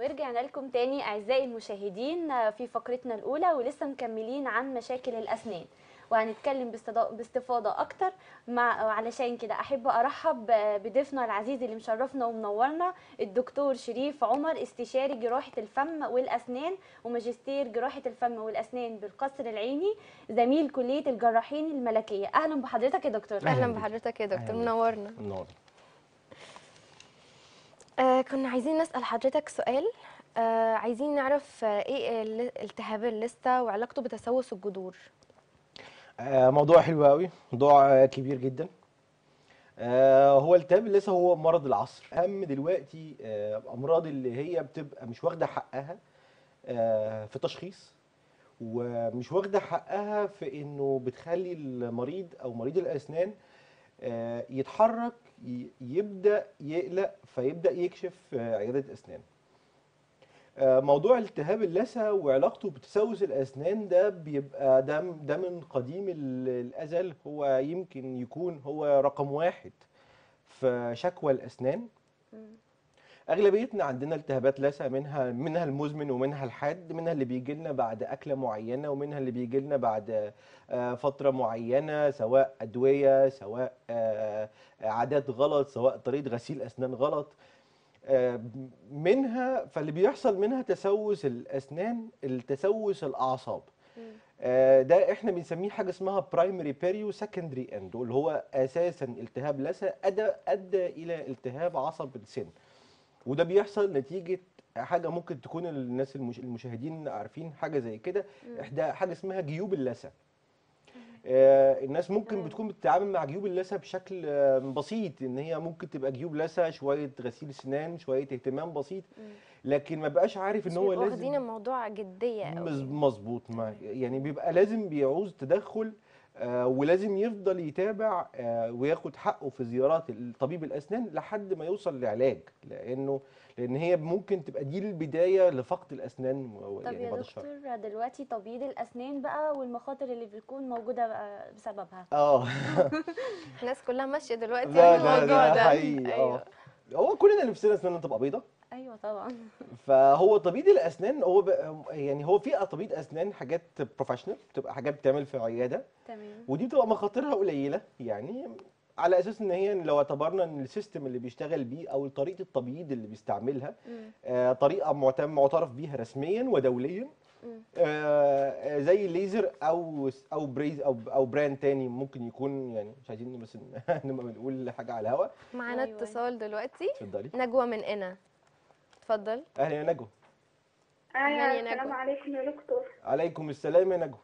ورجعنا لكم تاني أعزائي المشاهدين في فقرتنا الأولى ولسه مكملين عن مشاكل الأسنان وهنتكلم باستضا- باستفاضة أكتر مع علشان كده أحب أرحب بضيفنا العزيز اللي مشرفنا ومنورنا الدكتور شريف عمر استشاري جراحة الفم والأسنان وماجستير جراحة الفم والأسنان بالقصر العيني زميل كلية الجراحين الملكية أهلا بحضرتك يا دكتور أهلاً اهلا بيك. بحضرتك يا دكتور أهلاً بيك. منورنا منور آه كنا عايزين نسال حضرتك سؤال آه عايزين نعرف آه ايه ال- التهاب اللثه وعلاقته بتسوس الجذور آه، موضوع حلو قوي موضوع آه، كبير جدا آه، هو التهاب اللثه هو مرض العصر اهم دلوقتي آه، امراض اللي هي بتبقى مش واخده حقها آه، في تشخيص ومش واخده حقها في انه بتخلي المريض او مريض الاسنان آه، يتحرك ي- يبدا يقلق فيبدا يكشف آه، عياده اسنان آه، موضوع التهاب اللثه وعلاقته بتسوس الاسنان ده بيبقى ده ده من قديم ال- الازل هو يمكن يكون هو رقم واحد في شكوى الاسنان اغلبيتنا عندنا التهابات لثه منها منها المزمن ومنها الحاد منها اللي بيجي لنا بعد اكله معينه ومنها اللي بيجي لنا بعد آه، فتره معينه سواء ادويه سواء آه، عادات غلط سواء طريقه غسيل اسنان غلط آه، منها فاللي بيحصل منها تسوس الاسنان التسوس الاعصاب آه، ده احنا بنسميه حاجه اسمها برايمري بيريو سكندري اند واللي هو اساسا التهاب لثه ادى ادى الى التهاب عصب السن وده بيحصل نتيجه حاجه ممكن تكون الناس المش- المشاهدين عارفين حاجه زي كده احدى حاجه اسمها جيوب اللثه آه، الناس ممكن تمام. بتكون بتتعامل مع جيوب اللثه بشكل آه، بسيط ان هي ممكن تبقى جيوب لثه شويه غسيل سنان شويه اهتمام بسيط لكن ما بقاش عارف ان مش هو بيبقوا لازم واخدين الموضوع جديه مز- قوي مظبوط ما يعني بيبقى لازم بيعوز تدخل آه، ولازم يفضل يتابع آه، وياخد حقه في زيارات طبيب الاسنان لحد ما يوصل لعلاج لانه لان هي ممكن تبقى دي البدايه لفقد الاسنان و- طب يعني يا بعد الشر دكتور دلوقتي تبييض الأسنان بقى والمخاطر اللي بتكون موجودة بقى بسببها اه الناس كلها ماشيه دلوقتي لا على ده الموضوع ده ده حقيقي أيوة. اه هو كلنا نفسنا اسناننا تبقى بيضه أيوة طبعا فهو طبيب الاسنان هو بقى يعني هو في طبيب اسنان حاجات بروفيشنال بتبقى حاجات بتعمل في عياده تمام ودي بتبقى مخاطرها قليله يعني على اساس ان هي لو اعتبرنا ان السيستم اللي بيشتغل بيه او طريقه التبييض اللي بيستعملها مم. آه، طريقه معتم- معترف بيها رسميا ودوليا مم. آه، آه، زي الليزر او او بريز او او براند تاني ممكن يكون يعني مش عايزين بس نبقى بنقول حاجه على الهوا معانا أيوة. اتصال دلوقتي اتفضلي نجوى من هنا اتفضل اهلا يا نجوى أهلاً يا آه السلام نجوى. عليكم يا دكتور عليكم السلام يا نجوى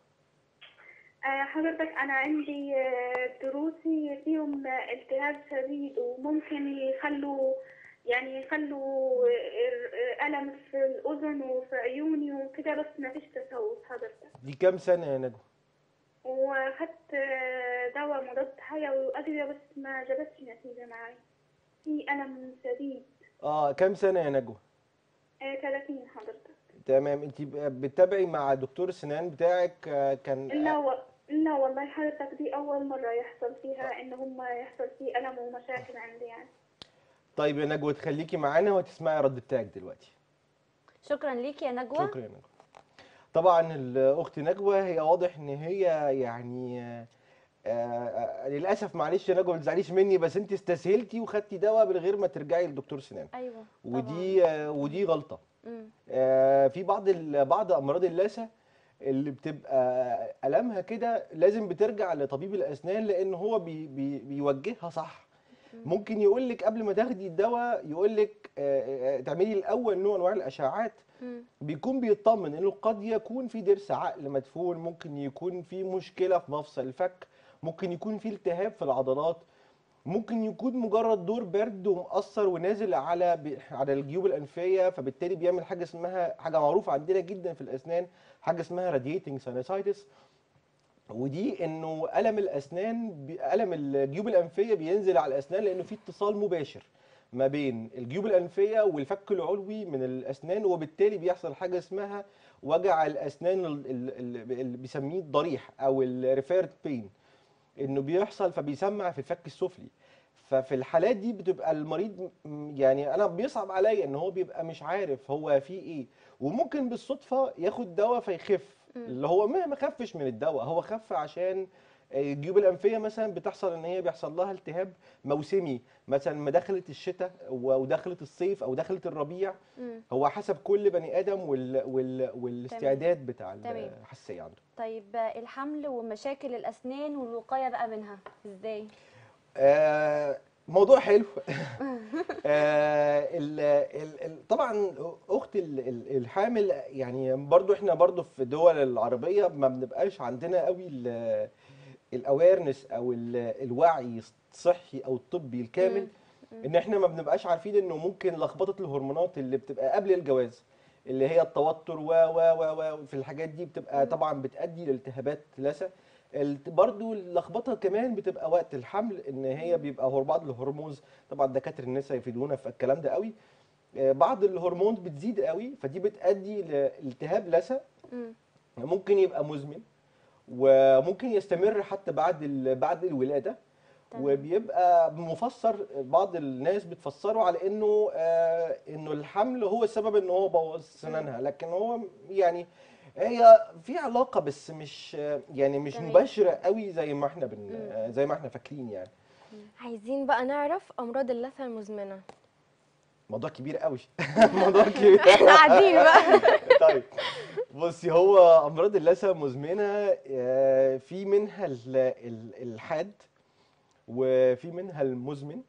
آه حضرتك أنا عندي آه، دروسي فيهم آه، التهاب شديد وممكن يخلوا يعني يخلوا آه، آه، ألم في الأذن وفي عيوني وكده بس ما فيش تسوس حضرتك دي كام سنه يا نجوى وأخدت آه، دواء مضاد حيوي وأدوية بس ما جابتش نتيجة معي في ألم شديد اه كام سنه يا نجوى آه 30 حضرتك تمام انت بتتابعي مع دكتور السنان بتاعك آه، كان لا و... لا والله حضرتك دي أول مرة يحصل فيها إن هم يحصل فيه ألم ومشاكل عندي يعني طيب يا نجوى تخليكي معانا وتسمعي الرد بتاعك دلوقتي شكرا ليك يا نجوى شكرا يا نجوى طبعا الاخت نجوى هي واضح ان هي يعني آه، آه، للاسف معلش يا نجوى ما تزعليش مني بس انت استسهلتي وخدتي دواء من غير ما ترجعي لدكتور سنان أيوة ودي آه، ودي غلطه مم. آه، في بعض ال- بعض امراض اللثه اللي بتبقى المها كده لازم بترجع لطبيب الاسنان لان هو بي بي بيوجهها صح ممكن يقول لك قبل ما تاخدي الدواء يقول لك تعملي الاول نوع انواع الاشعاعات مم. بيكون بيطمن انه قد يكون في ضرس عقل مدفون ممكن يكون في مشكله في مفصل الفك ممكن يكون في التهاب في العضلات ممكن يكون مجرد دور برد ومأثر ونازل على ب- على الجيوب الأنفية فبالتالي بيعمل حاجة اسمها حاجة معروفة عندنا جدا في الأسنان حاجة اسمها radiating sinusitis ودي انه ألم الأسنان بي- ألم الجيوب الأنفية بينزل على الأسنان لأنه في اتصال مباشر ما بين الجيوب الأنفية والفك العلوي من الأسنان وبالتالي بيحصل حاجة اسمها وجع الأسنان ال- ال- ال- اللي بيسميه الضريح أو الريفيرد بين انه بيحصل فبيسمع في الفك السفلي ففي الحالات دي بتبقى المريض م- يعني انا بيصعب عليا ان هو بيبقى مش عارف هو فيه ايه وممكن بالصدفه ياخد دواء فيخف اللي هو ما ما خفش من الدواء هو خف عشان الجيوب الانفيه مثلا بتحصل ان هي بيحصل لها التهاب موسمي مثلا ما دخلت الشتاء و- ودخلت الصيف او دخلت الربيع مم. هو حسب كل بني ادم وال وال والاستعداد بتاع تمام. الحساسيه عنده طيب آه، الحمل ومشاكل الاسنان والوقايه بقى منها ازاي آه، موضوع حلو آه، ال- ال- ال- طبعا اخت ال- ال- الحامل يعني برضو احنا برضو في الدول العربيه ما بنبقاش عندنا قوي الاويرنس او ال- الوعي الصحي او الطبي الكامل ان احنا ما بنبقاش عارفين انه ممكن لخبطه الهرمونات اللي بتبقى قبل الجواز اللي هي التوتر و و و و في الحاجات دي بتبقى طبعا بتؤدي لالتهابات لثه الت- برضو اللخبطه كمان بتبقى وقت الحمل ان هي بيبقى هو بعض الهرمونز طبعا دكاتره النساء يفيدونا في الكلام ده قوي آه، بعض الهرمون بتزيد قوي فدي بتؤدي لالتهاب لثه مم. ممكن يبقى مزمن وممكن يستمر حتى بعد ال- بعد الولاده تمام. وبيبقى مفسر بعض الناس بتفسره على انه آه انه الحمل هو السبب ان هو بوظ سنانها لكن هو يعني هي في علاقه بس مش آه، يعني مش تمام. مباشره قوي زي ما احنا بن آه، زي ما احنا فاكرين يعني عايزين بقى نعرف امراض اللثه المزمنه موضوع كبير قوي موضوع كبير احنا قاعدين بقى طيب بصي هو امراض اللثه المزمنه آه، في منها ال- ال- الحاد وفي منها المزمن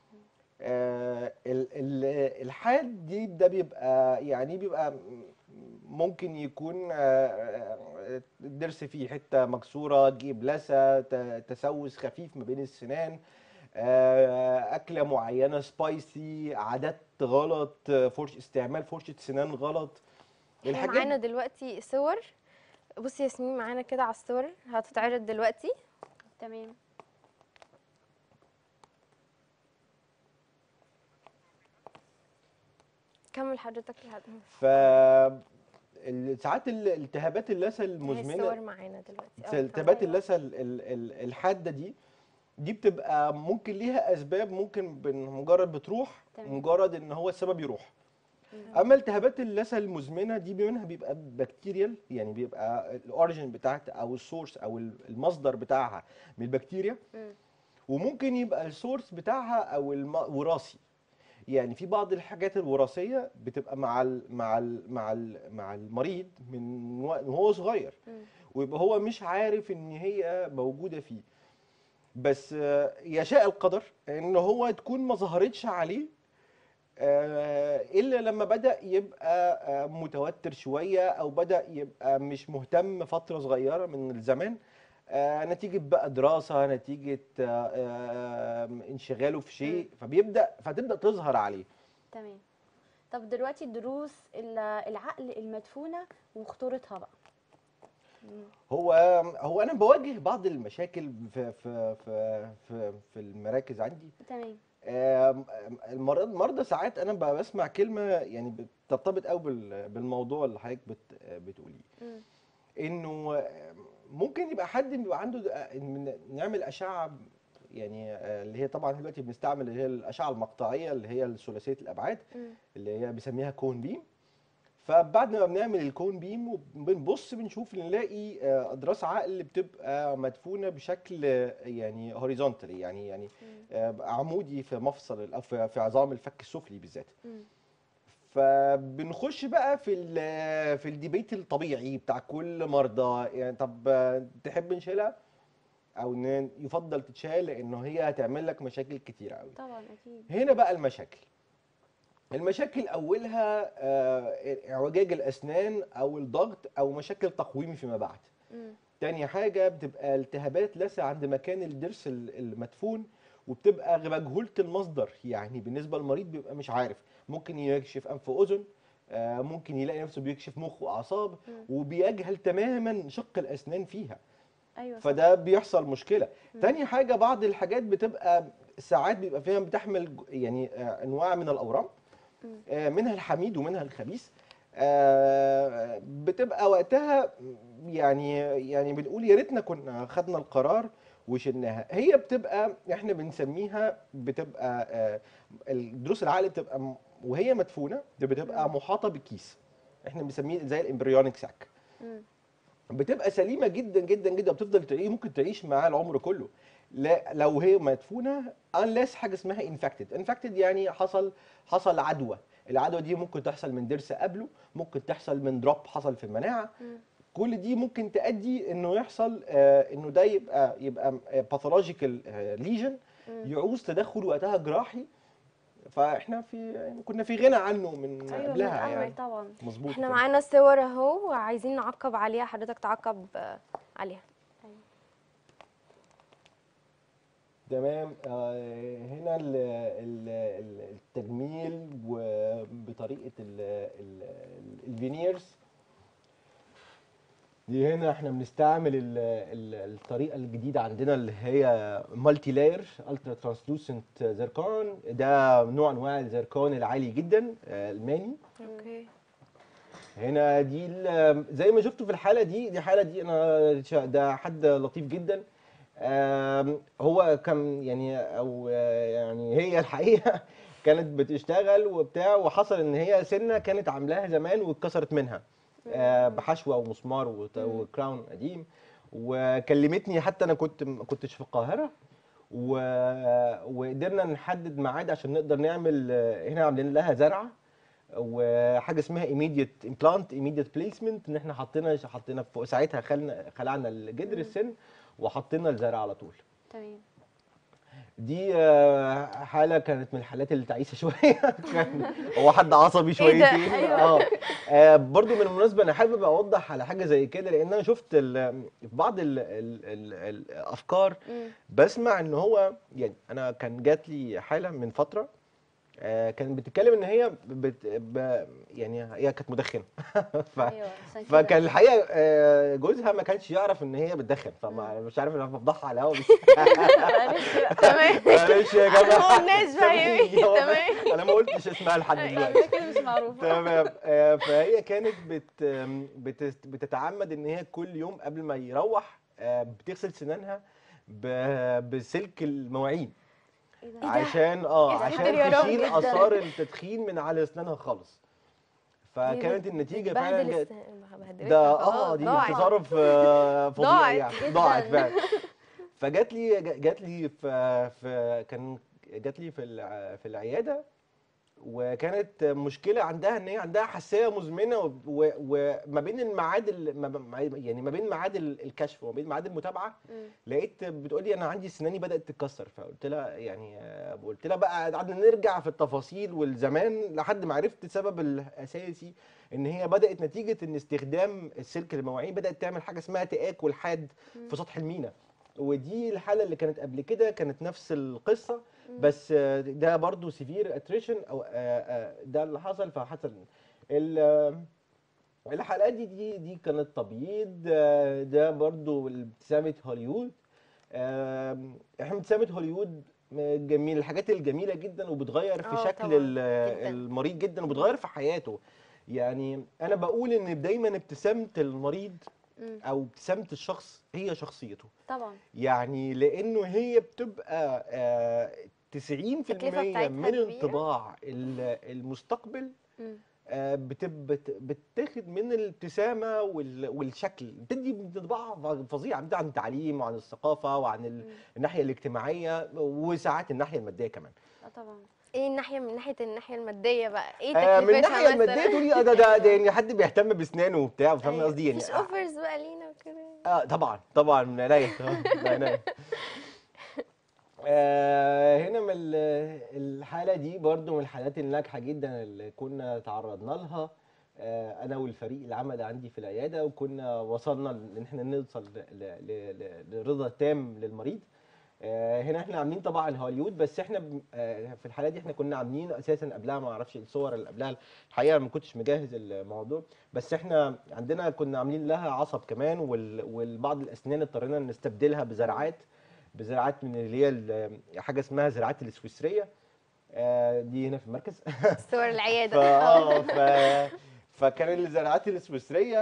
آه، ال- ال- الحاد دي ده بيبقى يعني بيبقى ممكن يكون آه، آه، الضرس فيه حته مكسوره جيب لثه ت- تسوس خفيف ما بين السنان آه، اكله معينه سبايسي عادات غلط آه، فرش استعمال فرشه سنان غلط احنا معانا دلوقتي صور بصي ياسمين معانا كده على الصور هتتعرض دلوقتي تمام كمل حضرتك لحد ف ال- ساعات ال- التهابات اللثه هي الصور المزمنه معانا دلوقتي آه، التهابات تمام. اللثه ال- ال- ال- الحاده دي دي بتبقى ممكن ليها اسباب ممكن بن- مجرد بتروح تمام. مجرد ان هو السبب يروح اما التهابات اللثه المزمنه دي منها بيبقى بكتيريال يعني بيبقى الاوريجين بتاعتها او السورس او ال- المصدر بتاعها من البكتيريا مم. وممكن يبقى السورس بتاعها او الم- وراثي يعني في بعض الحاجات الوراثيه بتبقى مع ال مع ال مع ال مع المريض من وق- وهو صغير مم. ويبقى هو مش عارف ان هي موجوده فيه بس آه، يشاء القدر ان هو تكون ما ظهرتش عليه آه، الا لما بدا يبقى آه، متوتر شويه او بدا يبقى مش مهتم فتره صغيره من الزمان آه، نتيجه بقى دراسه نتيجه آه، آه، انشغاله في شيء فبيبدا فتبدا تظهر عليه تمام طب دلوقتي دروس ال- العقل المدفونه وخطورتها بقى مم. هو هو انا بواجه بعض المشاكل في في في في, في المراكز عندي تمام آم، المرضى المرضى ساعات انا ب- بسمع كلمه يعني بترتبط قوي بال- بالموضوع اللي حضرتك بت- بتقوليه مم. انه ممكن يبقى حد بيبقى عنده إن نعمل اشعه يعني آه، اللي هي طبعا دلوقتي بنستعمل اللي هي الاشعه المقطعيه اللي هي ثلاثيه الابعاد مم. اللي هي بيسميها كون بيم فبعد ما بنعمل الكون بيم وبنبص بنشوف نلاقي آه، اضراس عقل بتبقى مدفونه بشكل آه، يعني هوريزونتالي يعني يعني آه، عمودي في مفصل ال- أو في في عظام الفك السفلي بالذات مم. فبنخش بقى في ال- في الديبيت الطبيعي بتاع كل مرضى يعني طب آه، تحب نشيلها او ان يفضل تتشال لانه هي هتعمل لك مشاكل كتير قوي طبعا اكيد هنا بقى المشاكل المشاكل اولها آه، اعوجاج الاسنان او الضغط او مشاكل تقويمي فيما بعد مم. تاني حاجه بتبقى التهابات لثه عند مكان الضرس ال- المدفون وبتبقى مجهوله المصدر يعني بالنسبه للمريض بيبقى مش عارف ممكن يكشف انف واذن آه، ممكن يلاقي نفسه بيكشف مخ واعصاب مم. وبيجهل تماما شق الاسنان فيها ايوه صح. فده بيحصل مشكله تاني حاجه بعض الحاجات بتبقى ساعات بيبقى فيها بتحمل ج- يعني آه، انواع من الاورام مم. آه، منها الحميد ومنها الخبيث آه، بتبقى وقتها يعني يعني بنقول يا ريتنا كنا خدنا القرار وشلناها هي بتبقى احنا بنسميها بتبقى آه، الضروس العقل بتبقى م- وهي مدفونه بتبقى محاطه بالكيس احنا بنسميه زي الامبريونيك ساك مم. بتبقى سليمه جدا جدا جدا بتفضل تعيش ممكن تعيش معاها العمر كله لا لو هي مدفونه unless حاجه اسمها infected infected يعني حصل حصل عدوى العدوى دي ممكن تحصل من ضرس قبله ممكن تحصل من دروب حصل في المناعه كل دي ممكن تؤدي انه يحصل آه انه ده يبقى يبقى باثولوجيكال ليجن يعوز تدخل وقتها جراحي فاحنا في يعني كنا في غنى عنه من ايوه من قبلها الاول يعني طبعا مظبوط احنا كده. معانا صور اهو وعايزين نعقب عليها حضرتك تعقب آه، عليها تمام آه، هنا ال- ال- ال- التجميل وبطريقه ال- ال- ال- الفينيرز دي هنا احنا بنستعمل ال- ال- الطريقه الجديده عندنا اللي هي مالتي لاير الترا ترانسلوسنت زركون ده نوع انواع الزركون العالي جدا آه، الماني اوكي هنا دي ال- زي ما شفتوا في الحاله دي دي حاله دي انا شا- ده حد لطيف جدا آم، هو كان يعني او آه، يعني هي الحقيقه كانت بتشتغل وبتاع وحصل ان هي سنه كانت عاملاها زمان واتكسرت منها آه، بحشوه ومسمار وت- وكراون قديم وكلمتني حتى انا كنت ما كنتش في القاهره و... وقدرنا نحدد ميعاد عشان نقدر نعمل آه، هنا عاملين لها زرعه وحاجه اسمها immediate implant immediate placement ان احنا حطينا حطينا فوق ساعتها خلنا خلعنا الجدر السن وحطينا الزرع على طول تمام دي آه، حاله كانت من الحالات اللي تعيسه شويه كان هو حد عصبي شويتين أيوة. اه آه، برضو من المناسبه انا حابب اوضح على حاجه زي كده لان انا شفت ال- في بعض ال ال ال الافكار مم. بسمع ان هو يعني انا كان جات لي حاله من فتره آه، كانت بتتكلم ان هي بت ب يعني هي كانت مدخنه ف ايوه عشان كده. فكان الحقيقه آه، جوزها ما كانش يعرف ان هي بتدخن فما مش عارف انا بفضحها على الهوا بس معلش بقى. تمام معلش يا جماعه ما قلناش بقى يا سامحيني، والله. تمام. انا ما قلتش اسمها لحد دلوقتي ده كده مش معروف تمام آه، فهي كانت بت بت- بتتعمد ان هي كل يوم قبل ما يروح آه، بتغسل سنانها ب- بسلك المواعين ايه ده؟ عشان اه يا عشان ساتر يا رب تشيل جداً. اثار التدخين من على اسنانها خالص فكانت النتيجه فعلا بهدل جت- الس- بهدلتها ده خلاص، اه دي ضاعت. تصرف آه، فظيع ضاعت يعني جداً. ضاعت فعلا فجات لي جات لي في في كان جات لي في الع- في العياده وكانت مشكله عندها ان هي عندها حساسيه مزمنه و- و- وما بين الميعاد ال- ما- ما- يعني ما بين ميعاد ال- الكشف وما بين ميعاد المتابعه مم. لقيت بتقول لي انا عندي سناني بدات تتكسر فقلت لها يعني آه، قلت لها بقى قعدنا نرجع في التفاصيل والزمان لحد ما عرفت السبب الاساسي ان هي بدات نتيجه ان استخدام السلك المواعين بدات تعمل حاجه اسمها تآكل حاد في سطح المينا ودي الحاله اللي كانت قبل كده كانت نفس القصه بس آه، ده برضو سيفير اتريشن او آه، آه، ده اللي حصل فحصل ال- آه، الحلقات دي دي دي كانت تبييض آه، ده برضو ابتسامه هوليوود آم، احنا ابتسامه هوليوود م- جميل الحاجات الجميله جدا وبتغير في آه شكل طبعاً، ال- جداً. المريض جدا وبتغير في حياته يعني انا بقول ان دايما ابتسامه المريض مم. او ابتسامه الشخص هي شخصيته طبعا يعني لانه هي بتبقى آه، 90% التكلفة بتاعتها من كبيرة. انطباع ال- المستقبل مم. آه، بتب- بت- بتاخد من الابتسامه وال- والشكل بتدي انطباع فظيع بتدي عن التعليم وعن الثقافه وعن ال- مم. الناحيه الاجتماعيه وساعات الناحيه الماديه كمان اه طبعا ايه الناحيه من ناحيه الناحيه الماديه بقى ايه آه، من تكلفتها الناحيه مثلا الماديه تقولي اه ده ده ده يعني حد بيهتم باسنانه وبتاع فاهم أيوة. قصدي يعني مفيش اوفرز بقى لينا وكده اه طبعا طبعا من عينيا آه، من عينيا آه هنا من ال- الحاله دي برضو من الحالات الناجحه جدا اللي كنا تعرضنا لها آه انا والفريق العمل عندي في العياده وكنا وصلنا ان احنا نوصل ل- ل- ل- لرضا تام للمريض آه هنا احنا عاملين طبعا هوليوود بس احنا ب- آه في الحاله دي احنا كنا عاملين اساسا قبلها ما اعرفش الصور اللي قبلها الحقيقه ما كنتش مجهز الموضوع بس احنا عندنا كنا عاملين لها عصب كمان وال- والبعض الاسنان اضطرينا نستبدلها بزراعات بزراعات من اللي هي ال- حاجه اسمها زراعات السويسريه آه، دي هنا في المركز صور العياده فا ف... فكان الزراعات السويسريه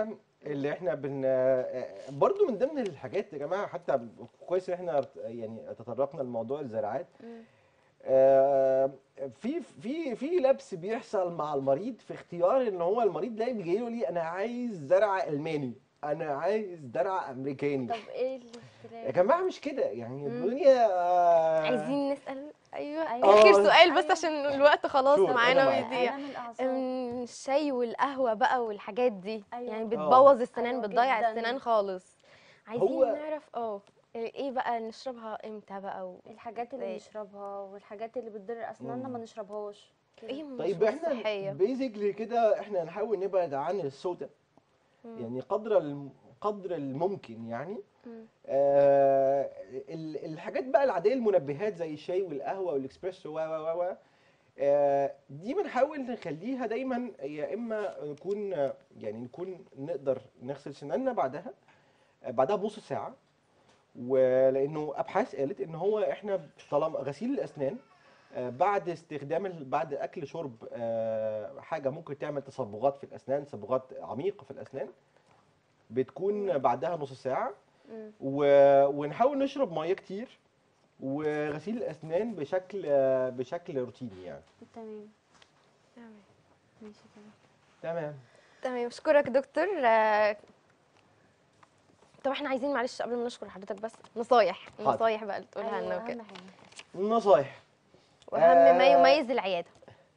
اللي احنا بن آه، برضو من ضمن الحاجات يا جماعه حتى كويس ان احنا يعني تطرقنا لموضوع الزراعات مم. آه، في في في لبس بيحصل مع المريض في اختيار ان هو المريض ده بيجي له لي انا عايز زرع الماني انا عايز زرع امريكاني طب ايه يا الاختلاف جماعه مش كده يعني مم. الدنيا آه، عايزين نسال ايوه أيوة. اخر آه. سؤال بس أيوة. عشان الوقت خلاص شور، معانا أنا معاك. ويضيع آلام الأعصاب أم، الشاي والقهوه بقى والحاجات دي أيوة. يعني آه. بتبوظ السنان أيوة بتضيع جداً. السنان خالص عايزين هو- نعرف اه ايه بقى نشربها امتى بقى و... الحاجات اللي إزاي؟ نشربها والحاجات اللي بتضر اسناننا ما نشربهاش كده. ايه طيب مش احنا صحيه بيزيكلي كده احنا نحاول نبعد عن الصودا مم. يعني قدر الم- قدر الممكن يعني مم. آه ال- الحاجات بقى العاديه المنبهات زي الشاي والقهوه والاكسبريسو و و و و آه، دي بنحاول نخليها دايما يا اما نكون آه، يعني نكون نقدر نغسل سناننا بعدها آه، بعدها بنص ساعه ولانه ابحاث قالت ان هو احنا طالما غسيل الاسنان آه، بعد استخدام ال- بعد اكل شرب آه، حاجه ممكن تعمل تصبغات في الاسنان تصبغات عميقه في الاسنان بتكون بعدها نص ساعه مم. و... ونحاول نشرب ميه كتير وغسيل الاسنان بشكل آه، بشكل روتيني يعني تمام تمام. ماشي تمام تمام تمام اشكرك دكتور آه، طب احنا عايزين معلش قبل ما نشكر حضرتك بس نصايح حاضر. نصايح بقى اللي تقولها أيوة، لنا وكده اهم حاجه النصايح واهم ما آه، يميز العياده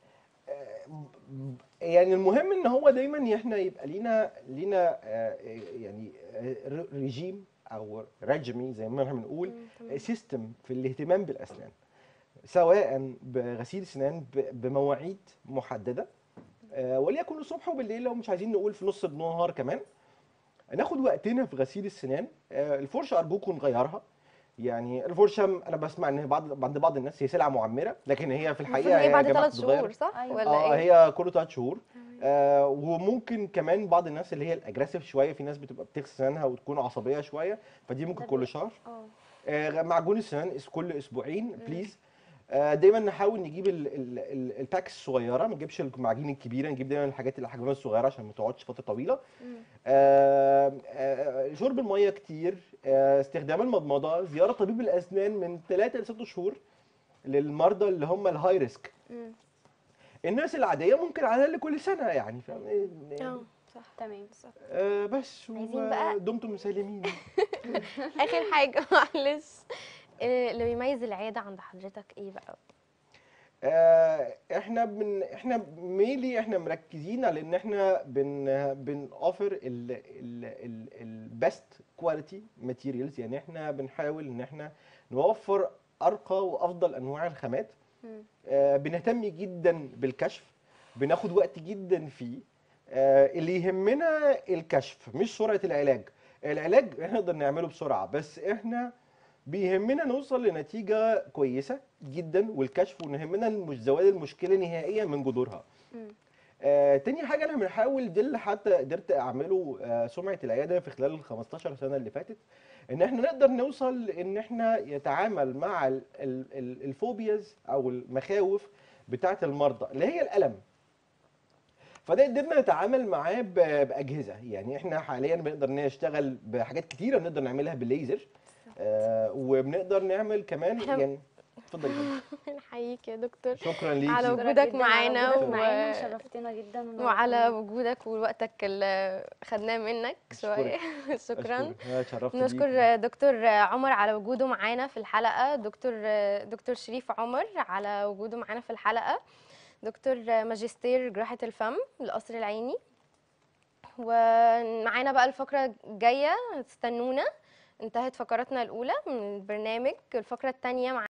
يعني المهم ان هو دايما احنا يبقى لينا لينا آه، يعني آه، ريجيم او رجمي زي ما احنا بنقول سيستم في الاهتمام بالاسنان سواء بغسيل اسنان ب- بمواعيد محدده آه، وليكن الصبح وبالليل لو مش عايزين نقول في نص النهار كمان ناخد وقتنا في غسيل السنان آه، الفرشه ارجوكم نغيرها يعني الفرشه انا بسمع ان بعض عند بعض الناس هي سلعه معمره لكن هي في المفروض الحقيقه هي يا بعد جماعة ثلاث بتتغير. شهور صح أيوة. ولا اه ايه هي كل ثلاث شهور آه وممكن كمان بعض الناس اللي هي الاجريسيف شويه في ناس بتبقى بتغسل سنانها وتكون عصبيه شويه فدي ممكن ده كل بي- شهر اه آه معجون السنان اس- كل اسبوعين بليز آه دايما نحاول نجيب ال- ال- ال- الباكس الصغيره ما نجيبش المعاجين الكبيره نجيب دايما الحاجات اللي حجمها الصغيره عشان ما تقعدش فتره طويله مم. آه آه شرب الميه كتير آه استخدام المضمضه زياره طبيب الاسنان من 3 ل 6 شهور للمرضى اللي هم الهاي ريسك مم. الناس العاديه ممكن على الاقل كل سنه يعني فاهم اه صح تمام آه بس عايزين بقى- دمتم مسالمين اخر حاجه معلش إيه اللي بيميز العياده عند حضرتك ايه بقى آه احنا بن احنا ميلي احنا مركزين على ان احنا بن بن اوفر البيست كواليتي ماتيريالز يعني احنا بنحاول ان احنا نوفر ارقى وافضل انواع الخامات مم. آه بنهتم جدا بالكشف بناخد وقت جدا فيه آه اللي يهمنا الكشف مش سرعه العلاج العلاج احنا نقدر نعمله بسرعه بس احنا بيهمنا نوصل لنتيجه كويسه جدا والكشف ويهمنا مش زوال المشكله نهائيا من جذورها مم. آه، تاني حاجه انا بنحاول ده اللي حتى قدرت اعمله آه، سمعه العياده في خلال ال 15 سنه اللي فاتت ان احنا نقدر نوصل ان احنا يتعامل مع ال- ال- ال- الفوبياز او المخاوف بتاعه المرضى اللي هي الالم فده قدرنا نتعامل معاه ب- باجهزه يعني احنا حاليا بنقدر نشتغل بحاجات كتيره بنقدر نعملها بالليزر آه وبنقدر نعمل كمان إحنا- يعني اتفضلي يا فندم. نحييك يا دكتور شكرا ليكي على شكراً وجودك جداً معانا على وجودك و- معانا شرفتنا جدا وعلى ونورتنا. وجودك ووقتك اللي خدناه منك شويه شكرا أشكرك. أنا اتشرفت بيكي. نشكر دكتور عمر على وجوده معانا في الحلقه دكتور دكتور شريف عمر على وجوده معانا في الحلقه دكتور ماجستير جراحه الفم القصر العيني ومعانا بقى الفقره الجايه استنونا انتهت فقراتنا الاولى من البرنامج الفقره الثانيه